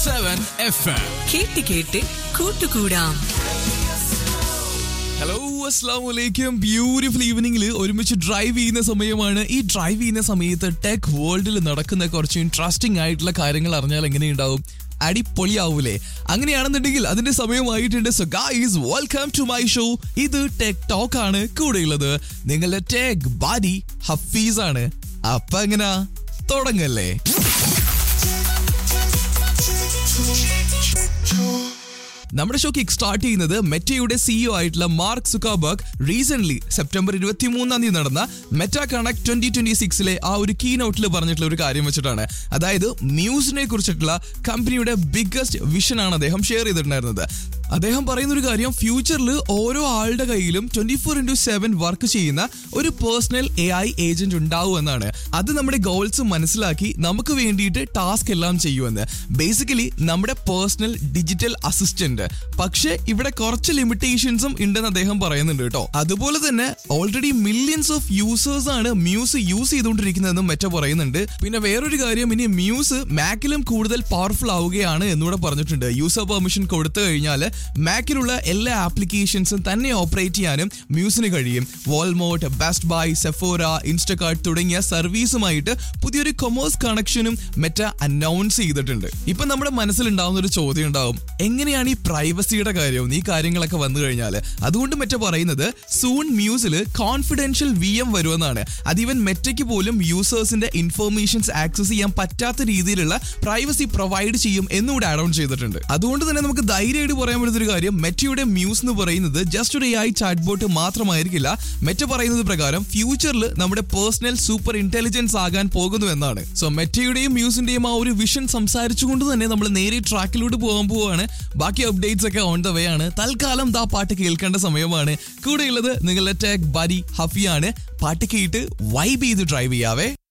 seven F M കേട്ട് കേട്ട് കൂട്ടുകൂടാം ഹലോ അസ്സാം വലൈക്കും ബ്യൂട്ടിഫുൾ ഈവനിങ്ങിൽ ഒരുമിച്ച് ഡ്രൈവ് ചെയ്യുന്ന സമയമാണ് ഈ ഡ്രൈവ് ചെയ്യുന്ന സമയത്ത് ടെക് വേൾഡിൽ നടക്കുന്ന കുറച്ച് ഇൻട്രസ്റ്റിംഗ് ആയിട്ടുള്ള കാര്യങ്ങൾ അറിഞ്ഞാൽ എങ്ങനെയുണ്ടാവും അടിപൊളിയാവൂലേ അങ്ങനെയാണെന്നുണ്ടെങ്കിൽ അതിന്റെ സമയമായിട്ടുണ്ട് so guys welcome to my show ഇത് ടെക് ടോക്ക് ആണ് കൂടെയുള്ളത് നിങ്ങളുടെ ടെക് ബാഡി ഹഫീസ് ആണ് അപ്പൊ എങ്ങനാ തുടങ്ങല്ലേ നമ്മുടെ ഷോ കിക്ക് സ്റ്റാർട്ട് ചെയ്യുന്നത് മെറ്റയുടെ സിഇഒ ആയിട്ടുള്ള മാർക്ക് സുക്കാബർഗ് റീസെന്റ് സെപ്റ്റംബർ ഇരുപത്തി മൂന്നാം തീയതി നടന്ന മെറ്റ കണക്ട് ട്വന്റി ട്വന്റി സിക്സിലെ ആ ഒരു കീ നോട്ടിൽ പറഞ്ഞിട്ടുള്ള ഒരു കാര്യം വെച്ചിട്ടാണ് അതായത് മ്യൂസിനെ കുറിച്ചിട്ടുള്ള കമ്പനിയുടെ ബിഗ്ഗസ്റ്റ് വിഷൻ ആണ് അദ്ദേഹം ഷെയർ ചെയ്തിട്ടുണ്ടായിരുന്നത് അദ്ദേഹം പറയുന്ന ഒരു കാര്യം ഫ്യൂച്ചറിൽ ഓരോ ആളുടെ കയ്യിലും twenty four into seven work ചെയ്യുന്ന ഒരു പേഴ്സണൽ എ ഐ ഏജന്റ് ഉണ്ടാവും എന്നാണ് അത് നമ്മുടെ ഗോൾസ് മനസ്സിലാക്കി നമുക്ക് വേണ്ടിയിട്ട് ടാസ്ക് എല്ലാം ചെയ്യുമെന്ന് ബേസിക്കലി നമ്മുടെ പേഴ്സണൽ ഡിജിറ്റൽ അസിസ്റ്റന്റ് പക്ഷേ ഇവിടെ കുറച്ച് ലിമിറ്റേഷൻസും ഉണ്ടെന്ന് അദ്ദേഹം പറയുന്നുണ്ട് കേട്ടോ അതുപോലെ തന്നെ ഓൾറെഡി മില്യൺസ് ഓഫ് യൂസേഴ്സ് ആണ് മ്യൂസ് യൂസ് ചെയ്തുകൊണ്ടിരിക്കുന്നതെന്നും മെറ്റ പറയുന്നുണ്ട് പിന്നെ വേറൊരു കാര്യം ഇനി മ്യൂസ് മാക്കിലും കൂടുതൽ പവർഫുൾ ആവുകയാണ് എന്നുകൂടെ പറഞ്ഞിട്ടുണ്ട് യൂസർ പെർമിഷൻ കൊടുത്തു കഴിഞ്ഞാൽ മാക്കിലുള്ള എല്ലാ ആപ്ലിക്കേഷൻസും തന്നെ ഓപ്പറേറ്റ് ചെയ്യാനും മ്യൂസിന് കഴിയും Walmart Best Buy Sephora Instacart തുടങ്ങിയ സർവീസുമായിട്ട് പുതിയൊരു കൊമേഴ്സ് കണക്ഷനും മെറ്റ അനൗൺസ് ചെയ്തിട്ടുണ്ട് ഇപ്പൊ നമ്മുടെ മനസ്സിലുണ്ടാവുന്ന ഒരു ചോദ്യം ഉണ്ടാവും എങ്ങനെയാണ് ഈ പ്രൈവസിയുടെ കാര്യവും ഈ കാര്യങ്ങളൊക്കെ വന്നു കഴിഞ്ഞാൽ അതുകൊണ്ട് മെറ്റ പറയുന്നത് സൂൺ മ്യൂസിൽ കോൺഫിഡൻഷ്യൽ വി എം വരുമെന്നാണ് അത് ഈവൻ മെറ്റയ്ക്ക് പോലും യൂസേഴ്സിന്റെ ഇൻഫർമേഷൻസ് ആക്സസ് ചെയ്യാൻ പറ്റാത്ത രീതിയിലുള്ള പ്രൈവസി പ്രൊവൈഡ് ചെയ്യും എന്നുകൂടെ ആഡ് ഓൺ ചെയ്തിട്ടുണ്ട് അതുകൊണ്ട് തന്നെ നമുക്ക് ധൈര്യമായിട്ട് പറയാൻ പറ്റുന്ന ഒരു കാര്യം മെറ്റയുടെ മ്യൂസ് എന്ന് പറയുന്നത് ജസ്റ്റ് ഒരു എ ഐ ചാറ്റ് ബോട്ട് മാത്രമായിരിക്കില്ല മെറ്റ പറയുന്നത് പ്രകാരം ഫ്യൂച്ചറിൽ നമ്മുടെ പേഴ്സണൽ സൂപ്പർ ഇന്റലിജൻസ് ആകാൻ പോകുന്നു എന്നാണ് സോ മെറ്റയുടെയും മ്യൂസിന്റെയും ആ ഒരു വിഷൻ സംസാരിച്ചുകൊണ്ട് തന്നെ നമ്മൾ നേരെ ട്രാക്കിലൂടെ പോകാൻ പോവാണ് ബാക്കി അപ്ഡേറ്റ്സ് ഒക്കെ ഓൺ ദ വേ ആണ് തൽക്കാലം ദാ പാട്ട് കേൾക്കേണ്ട സമയമാണ് കൂടെയുള്ളത് നിങ്ങളുടെ ടെക് ബരി ഹഫിയാണ് പാട്ട് കേട്ട് വൈബ് ചെയ്ത് ഡ്രൈവ് ചെയ്യാവേ